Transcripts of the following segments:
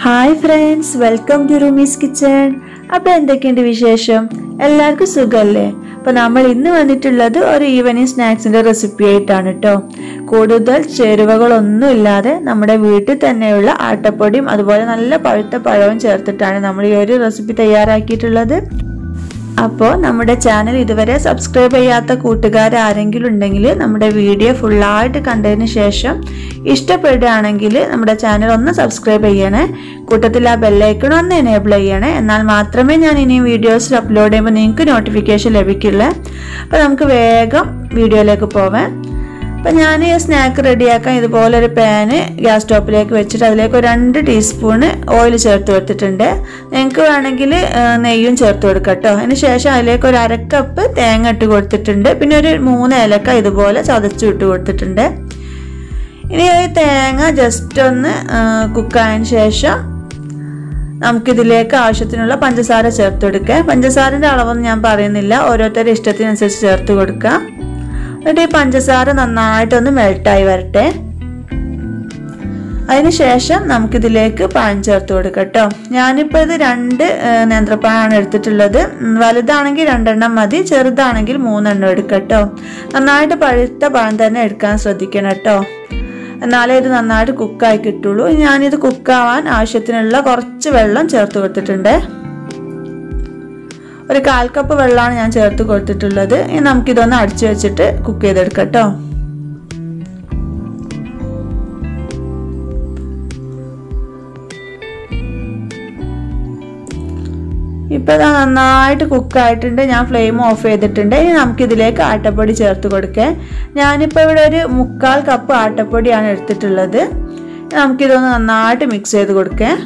hi friends welcome to roomies kitchen അപ്പോൾ എന്തൊക്കെയുണ്ട് വിശേഷം എല്ലാവർക്കും സുഖമല്ലേ അപ്പോൾ നമ്മൾ ഇന്ന് വന്നിട്ടുള്ളത് ഒരു ഈവനിങ് സ്നാക്സിൻ്റെ റെസിപ്പി ആയിട്ടാണ് കേട്ടോ കൂടുതൽ ചേരുവകളൊന്നും ഇല്ലാതെ നമ്മുടെ വീട്ടിൽ തന്നെയുള്ള ആട്ടപ്പൊടിയും അതുപോലെ നല്ല പഴുത്ത പഴവും ചേർത്തിട്ടാണ് നമ്മൾ ഈ ഒരു റെസിപ്പി തയ്യാറാക്കിയിട്ടുള്ളത് അപ്പോൾ നമ്മുടെ ചാനൽ ഇതുവരെ സബ്സ്ക്രൈബ് ചെയ്യാത്ത കൂട്ടുകാർ ആരെങ്കിലും ഉണ്ടെങ്കിൽ നമ്മുടെ വീഡിയോ ഫുള്ളായിട്ട് കണ്ടതിന് ശേഷം ഇഷ്ടപ്പെടുകയാണെങ്കിൽ നമ്മുടെ ചാനൽ ഒന്ന് സബ്സ്ക്രൈബ് ചെയ്യണേ കൂട്ടത്തിൽ ആ ബെല്ലൈക്കൺ ഒന്ന് എനേബിൾ ചെയ്യണേ എന്നാൽ മാത്രമേ ഞാൻ ഇനി വീഡിയോസ് അപ്ലോഡ് ചെയ്യുമ്പോൾ നിങ്ങൾക്ക് നോട്ടിഫിക്കേഷൻ ലഭിക്കുള്ളൂ അപ്പോൾ നമുക്ക് വേഗം വീഡിയോയിലേക്ക് പോവാം അപ്പം ഞാൻ ഈ സ്നാക്ക് റെഡിയാക്കാൻ ഇതുപോലെ ഒരു പാന് ഗ്യാസ് സ്റ്റോപ്പിലേക്ക് വെച്ചിട്ട് അതിലേക്ക് ഒരു രണ്ട് ടീസ്പൂണ് ഓയിൽ ചേർത്ത് കൊടുത്തിട്ടുണ്ട് നിങ്ങൾക്ക് വേണമെങ്കിൽ നെയ്യും ചേർത്ത് കൊടുക്കാം കേട്ടോ അതിന് ശേഷം അതിലേക്ക് ഒരു അരക്കപ്പ് തേങ്ങ ഇട്ട് കൊടുത്തിട്ടുണ്ട് പിന്നെ ഒരു മൂന്ന് ഏലക്ക ഇതുപോലെ ചതച്ചു ഇട്ട് കൊടുത്തിട്ടുണ്ട് ഇനി ഈ തേങ്ങ ജസ്റ്റ് ഒന്ന് കുക്കായതിന് ശേഷം നമുക്കിതിലേക്ക് ആവശ്യത്തിനുള്ള പഞ്ചസാര ചേർത്ത് കൊടുക്കുക പഞ്ചസാരൻ്റെ അളവൊന്നും ഞാൻ പറയുന്നില്ല ഓരോരുത്തരുടെ ഇഷ്ടത്തിനനുസരിച്ച് ചേർത്ത് കൊടുക്കുക എന്നിട്ട് ഈ പഞ്ചസാര നന്നായിട്ടൊന്ന് മെൽട്ടായി വരട്ടെ അതിനുശേഷം നമുക്കിതിലേക്ക് പഴം ചേർത്ത് കൊടുക്കാം കേട്ടോ ഞാനിപ്പോൾ ഇത് രണ്ട് നേന്ത്രപ്പഴമാണ് എടുത്തിട്ടുള്ളത് വലുതാണെങ്കിൽ രണ്ടെണ്ണം മതി ചെറുതാണെങ്കിൽ മൂന്നെണ്ണം എടുക്കാം കേട്ടോ നന്നായിട്ട് പഴുത്ത പഴം തന്നെ എടുക്കാൻ ശ്രദ്ധിക്കണം കേട്ടോ എന്നാലേ ഇത് നന്നായിട്ട് കുക്കായി കിട്ടുള്ളൂ ഞാനിത് കുക്കാവാൻ ആവശ്യത്തിനുള്ള കുറച്ച് വെള്ളം ചേർത്ത് കൊടുത്തിട്ടുണ്ട് ഒരു കാൽ കപ്പ് വെള്ളമാണ് ഞാൻ ചേർത്ത് കൊടുത്തിട്ടുള്ളത് ഇനി നമുക്കിതൊന്ന് അടിച്ചു വെച്ചിട്ട് കുക്ക് ചെയ്തെടുക്കാം കേട്ടോ ഇപ്പം ഇത് നന്നായിട്ട് കുക്കായിട്ടുണ്ട് ഞാൻ ഫ്ലെയിം ഓഫ് ചെയ്തിട്ടുണ്ട് ഇനി നമുക്കിതിലേക്ക് ആട്ടപ്പൊടി ചേർത്ത് കൊടുക്കാം ഞാനിപ്പോൾ ഇവിടെ ഒരു മുക്കാൽ കപ്പ് ആട്ടപ്പൊടിയാണ് എടുത്തിട്ടുള്ളത് നമുക്കിതൊന്ന് നന്നായിട്ട് മിക്സ് ചെയ്ത് കൊടുക്കാം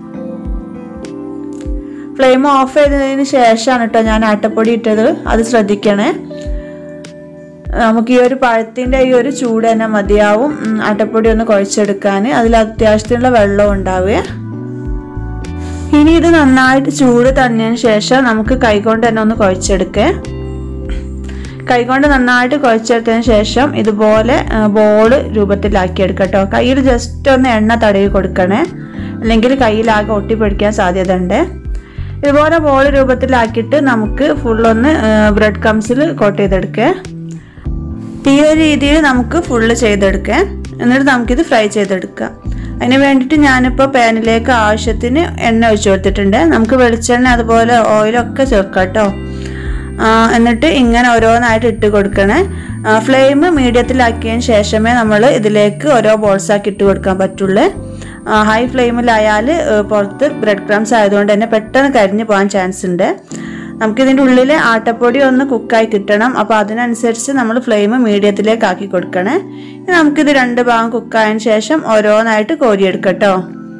ഫ്ലെയിം ഓഫ് ചെയ്തതിന് ശേഷമാണ് കേട്ടോ ഞാൻ ആട്ടപ്പൊടി ഇട്ടത് അത് ശ്രദ്ധിക്കണേ നമുക്ക് ഈ ഒരു പഴത്തിൻ്റെ ഈ ഒരു ചൂട് തന്നെ മതിയാവും ആട്ടപ്പൊടി ഒന്ന് കുഴച്ചെടുക്കാൻ അതിൽ അത്യാവശ്യത്തിനുള്ള വെള്ളം ഉണ്ടാവുക ഇനി ഇത് നന്നായിട്ട് ചൂട് തന്നതിന് ശേഷം നമുക്ക് കൈകൊണ്ട് തന്നെ ഒന്ന് കുഴച്ചെടുക്കേ കൈകൊണ്ട് നന്നായിട്ട് കുഴച്ചെടുത്തതിന് ശേഷം ഇതുപോലെ ബോൾ രൂപത്തിലാക്കി എടുക്കട്ടോ കയ്യിൽ ജസ്റ്റ് ഒന്ന് എണ്ണ തടവി കൊടുക്കണേ അല്ലെങ്കിൽ കയ്യിലാകെ ഒട്ടിപ്പിടിക്കാൻ സാധ്യത ഉണ്ട് ഇതുപോലെ ബോൾ രൂപത്തിലാക്കിയിട്ട് നമുക്ക് ഫുള്ളൊന്ന് ബ്രെഡ് കംസിൽ കോട്ട് ചെയ്തെടുക്കുക ഈ ഒരു രീതിയിൽ നമുക്ക് ഫുള്ള് ചെയ്തെടുക്കാം എന്നിട്ട് നമുക്കിത് ഫ്രൈ ചെയ്തെടുക്കാം അതിന് വേണ്ടിയിട്ട് ഞാനിപ്പോൾ പാനിലേക്ക് ആവശ്യത്തിന് എണ്ണ ഒഴിച്ചു കൊടുത്തിട്ടുണ്ട് നമുക്ക് വെളിച്ചെണ്ണ അതുപോലെ ഓയിലൊക്കെ ചേർക്കാം കേട്ടോ എന്നിട്ട് ഇങ്ങനെ ഓരോന്നായിട്ട് ഇട്ട് കൊടുക്കണേ ഫ്ലെയിം മീഡിയത്തിലാക്കിയതിന് ശേഷമേ നമ്മൾ ഇതിലേക്ക് ഓരോ ബോൾസാക്കി ഇട്ട് കൊടുക്കാൻ പറ്റുള്ളൂ ഹൈ ഫ്ലെയിമിലായാൽ പുറത്ത് ബ്രെഡ് ക്രംസ് ആയതുകൊണ്ട് തന്നെ പെട്ടെന്ന് കരിഞ്ഞു പോകാൻ ചാൻസ് ഉണ്ട് നമുക്കിതിൻ്റെ ഉള്ളിൽ ആട്ടപ്പൊടി ഒന്ന് കുക്കായി കിട്ടണം അപ്പോൾ അതിനനുസരിച്ച് നമ്മൾ ഫ്ലെയിം മീഡിയത്തിലേക്ക് ആക്കി കൊടുക്കണേ നമുക്കിത് രണ്ട് ഭാഗം കുക്കായതിന് ശേഷം ഓരോന്നായിട്ട് കോരിയെടുക്കട്ടോ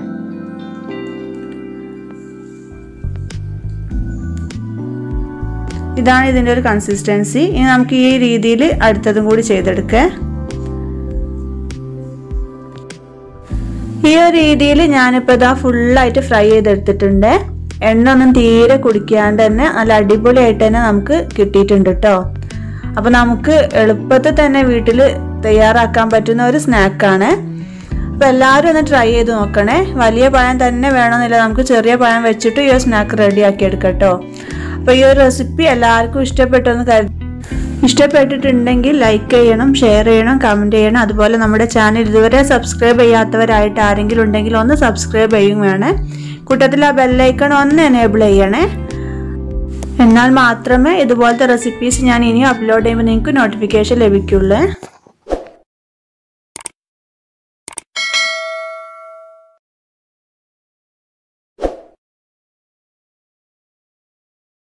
ഇതാണ് ഇതിൻ്റെ ഒരു കൺസിസ്റ്റൻസി ഇനി നമുക്ക് ഈ രീതിയിൽ അടുത്തതും കൂടി ചെയ്തെടുക്കുക ഈ ഒരു രീതിയിൽ ഞാനിപ്പോൾ ഇതാ ഫുള്ളായിട്ട് ഫ്രൈ ചെയ്തെടുത്തിട്ടുണ്ട് എണ്ണ ഒന്നും തീരെ കുടിക്കാണ്ട് തന്നെ നല്ല അടിപൊളിയായിട്ട് തന്നെ നമുക്ക് കിട്ടിയിട്ടുണ്ട് കേട്ടോ അപ്പോൾ നമുക്ക് എളുപ്പത്തിൽ തന്നെ വീട്ടിൽ തയ്യാറാക്കാൻ പറ്റുന്ന ഒരു സ്നാക്കാണ് അപ്പോൾ എല്ലാവരും ഒന്ന് ട്രൈ ചെയ്ത് നോക്കണേ വലിയ പഴം തന്നെ വേണമെന്നില്ല നമുക്ക് ചെറിയ പഴം വെച്ചിട്ട് ഈ ഒരു സ്നാക്ക് റെഡിയാക്കി എടുക്കാം കേട്ടോ അപ്പോൾ ഈ ഒരു റെസിപ്പി എല്ലാവർക്കും ഇഷ്ടപ്പെട്ടെന്ന് കരുതി ഇഷ്ടപ്പെട്ടിട്ടുണ്ടെങ്കിൽ ലൈക്ക് ചെയ്യണം ഷെയർ ചെയ്യണം കമൻറ്റ് ചെയ്യണം അതുപോലെ നമ്മുടെ ചാനൽ ഇതുവരെ സബ്സ്ക്രൈബ് ചെയ്യാത്തവരായിട്ട് ആരെങ്കിലും ഉണ്ടെങ്കിൽ ഒന്ന് സബ്സ്ക്രൈബ് ചെയ്യും വേണേ കൂട്ടത്തിൽ ആ ബെല്ലൈക്കൺ ഒന്ന് എനേബിൾ ചെയ്യണേ എന്നാൽ മാത്രമേ ഇതുപോലത്തെ റെസിപ്പീസ് ഞാൻ ഇനിയും അപ്ലോഡ് ചെയ്യുമ്പോൾ നിങ്ങൾക്ക് നോട്ടിഫിക്കേഷൻ ലഭിക്കുള്ളൂ